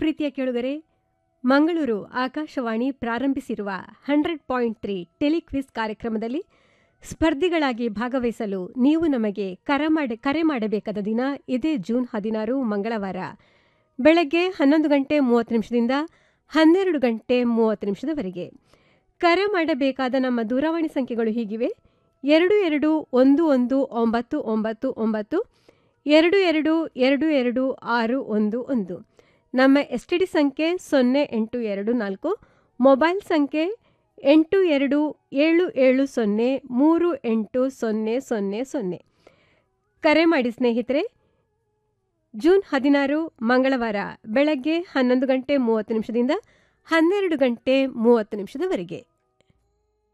ಪ್ರೀತಿಯ ಕೇಳುಗರೆ ಮಂಗಳೂರು ಆಕಾಶವಾಣಿ ಪ್ರಾರಂಭಿಸಿರುವ ಹಂಡ್ರೆಡ್ ಪಾಯಿಂಟ್ ತ್ರೀ ಟೆಲಿಕ್ವಿಸ್ ಕಾರ್ಯಕ್ರಮದಲ್ಲಿ ಸ್ಪರ್ಧಿಗಳಾಗಿ ಭಾಗವಹಿಸಲು ನೀವು ನಮಗೆ ಕರೆ ಮಾಡಿ ಕರೆ ಮಾಡಬೇಕಾದ ದಿನ ಇದೇ ಜೂನ್ ಹದಿನಾರು ಮಂಗಳವಾರ ಬೆಳಗ್ಗೆ ಹನ್ನೊಂದು ಗಂಟೆ ಮೂವತ್ತು ನಿಮಿಷದಿಂದ ಹನ್ನೆರಡು ಗಂಟೆ ಮೂವತ್ತು ನಿಮಿಷದವರೆಗೆ ಕರೆ ಮಾಡಬೇಕಾದ ನಮ್ಮ ದೂರವಾಣಿ ಸಂಖ್ಯೆಗಳು ಹೀಗಿವೆ ಎರಡು ಎರಡು ಒಂದು ಒಂದು ಒಂಬತ್ತು ಒಂಬತ್ತು ಒಂಬತ್ತು ಎರಡು ಎರಡು ಎರಡು ಎರಡು ಆರು ಒಂದು ಒಂದು ನಮ್ಮ ಎಸ್ ಟಿ ಡಿ ಸಂಖ್ಯೆ ಸೊನ್ನೆ ಎಂಟು ಎರಡು ನಾಲ್ಕು ಮೊಬೈಲ್ ಸಂಖ್ಯೆ ಎಂಟು ಎರಡು ಏಳು ಏಳು ಸೊನ್ನೆ ಮೂರು ಎಂಟು ಸೊನ್ನೆ ಸೊನ್ನೆ ಸೊನ್ನೆ ಕರೆ ಮಾಡಿ ಸ್ನೇಹಿತರೆ ಜೂನ್ ಹದಿನಾರು ಮಂಗಳವಾರ ಬೆಳಗ್ಗೆ ಹನ್ನೊಂದು ಗಂಟೆ ಮೂವತ್ತು ನಿಮಿಷದಿಂದ ಹನ್ನೆರಡು ಗಂಟೆ ಮೂವತ್ತು ನಿಮಿಷದವರೆಗೆ